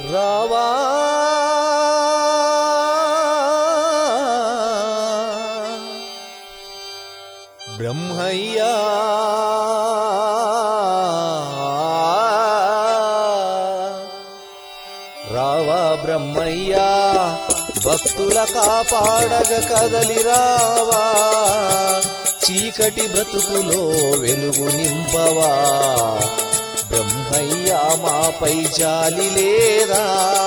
రావా బ్రహ్మయ్యా రావా బ్రహ్మయ్యా భక్తుల కాపాడగ కదలి రావా చీకటి బ్రతుకులో వెలుగు నింపవా బ్రహ్మయ్యా మాపై జాలి లేదా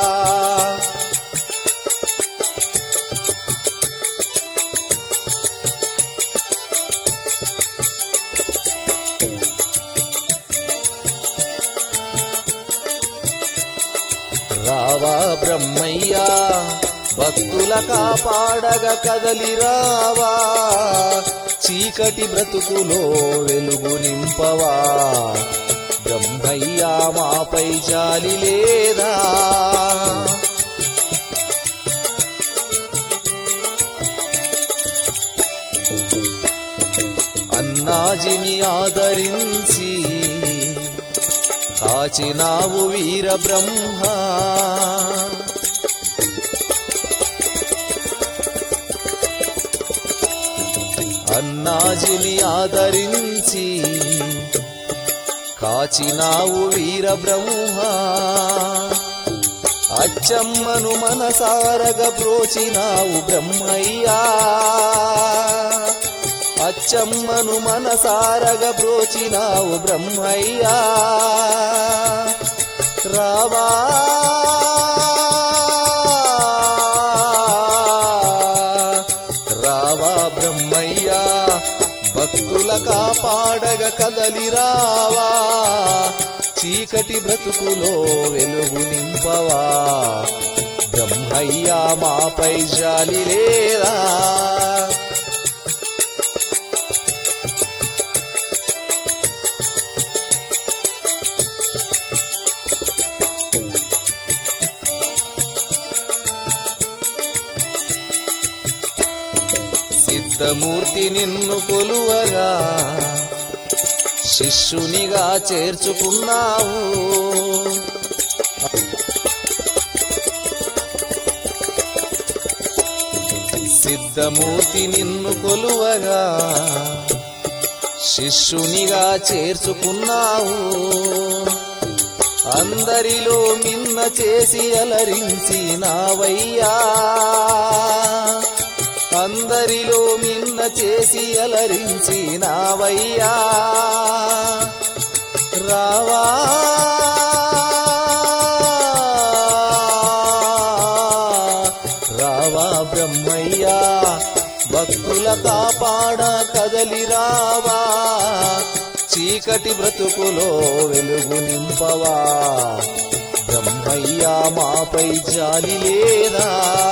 రావా బ్రహ్మయ్యా భక్తుల కాపాడగ కదలి రావా చీకటి బ్రతుకులో వెలుగు నింపవా బ్రహ్మయ్యా మాపై జాలి లేదా అన్నాజిని ఆదరించి కాచినావు వీర బ్రహ్మ అన్నాజిని ఆదరించి కాచినావు వీర బ్రహ్మ అచ్చమ్మను మనసారగ ప్రోచినావు బ్రహ్మయ్యా అచ్చమ్మను మనసారగ బ్రోచినావు బ్రహ్మయ్యా రావా రావా బ్రహ్మయ్యా భక్తుల కాపాడగ కదలి రావా చీకటి బ్రతుకులో వెలుగు నింపవా బ్రహ్మయ్యా మాపై జాలి లేదా సిద్ధమూర్తి నిన్ను కొలువగా శిష్యునిగా చేర్చుకున్నావు సిద్ధమూర్తి నిన్ను కొలువగా శిష్యునిగా చేర్చుకున్నావు అందరిలో మిన్న చేసి అలరించి నావయ్యా అందరిలో మిన్న చేసి అలరించి నావయ్యా రావా రావా బ్రహ్మయ్యా భక్తుల కాపాడ కదలి రావా చీకటి బ్రతుకులో వెలుగు నింపవా బ్రహ్మయ్యా మాపై జాలి లేదా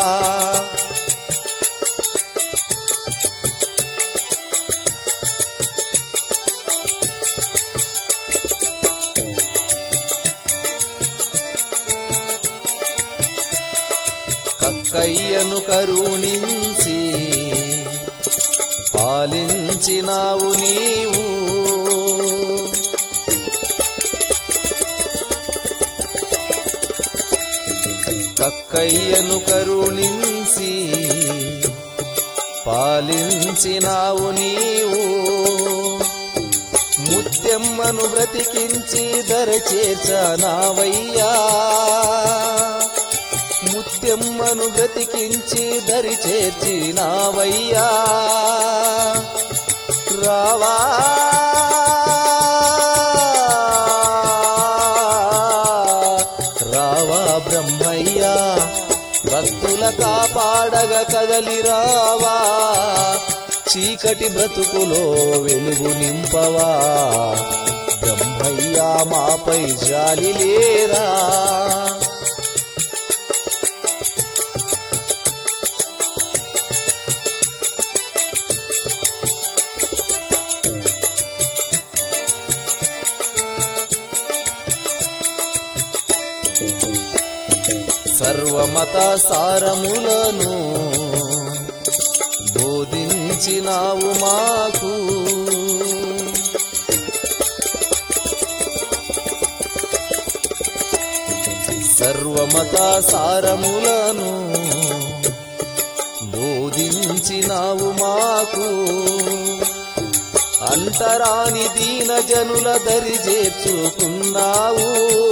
కక్కయ్యను కరుణించి పాలించినావు నీవు కక్కయ్యను కరుణించి పాలించినావు నీవు ముత్యమ్మను బ్రతికించి ధర చేర్చనావయ్యా ముత్యమ్మను బ్రతికించి దరి చేర్చినావయ్యా రావా రావా బ్రహ్మయ్యా భక్తుల కాపాడగ కదలి రావా చీకటి బ్రతుకులో వెలుగు నింపవా బ్రహ్మయ్యా మాపై జాలి లేరా సర్వమత సారములను బోధించినావు మాకు సర్వమత సారములను బోధించినావు మాకు అంతరాని దీన జనుల దరి చేర్చుకున్నావు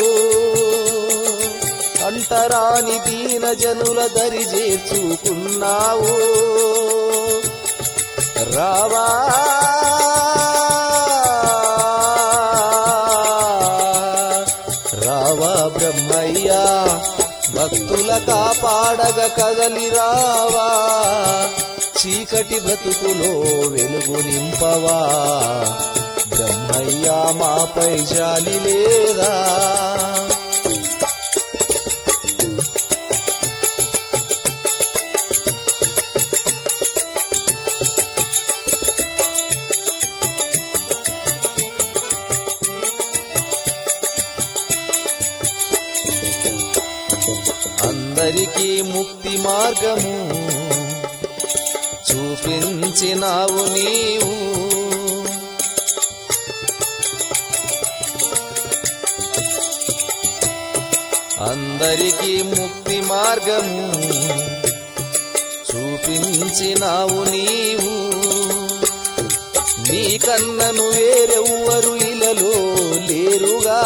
అంతరాని దీన జనుల దరి చేర్చుకున్నావు రావా రావా బ్రహ్మయ్యా భక్తుల కాపాడగ కదలి రావా చీకటి బ్రతుకులో వెలుగు నింపవా బ్రహ్మయ్యా మాపై జాలి లేదా అందరికీ ముక్తి మార్గము చూపించినావు నీవు అందరికీ ముక్తి మార్గము చూపించినావు నీవు నీ కన్నను వేరెవ్వరు ఇలలో లేరుగా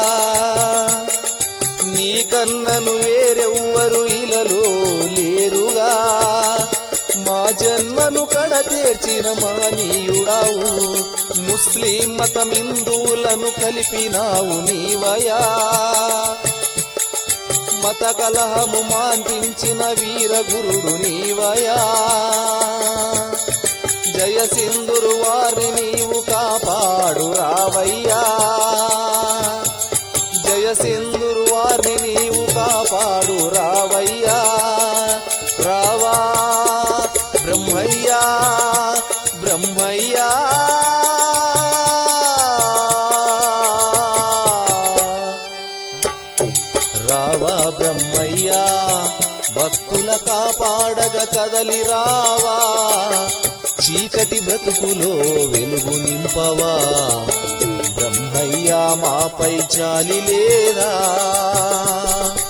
నీ కన్నను వేరెవ్వరు ఇలలో లేరుగా మా జన్మను కడతీర్చిన మానీయుడావు ముస్లిం మతం హిందువులను కలిపినావు నీవయా మత కలహము మాన్పించిన వీర గురుడు నీవయా జయ సింధురు వారిని నీవు కాపాడు రావయ్యా జయ సింధురు వారిని నీవు కాపాడు రావయ్యా రావా బ్రహ్మయ్యా బ్రహ్మయ్యా రావా బ్రహ్మయ్యా భక్తుల కాపాడగ కదలి రావా చీకటి బ్రతుకులో వెలుగు నింపవా బ్రహ్మయ్యా మాపై చాలి లేదా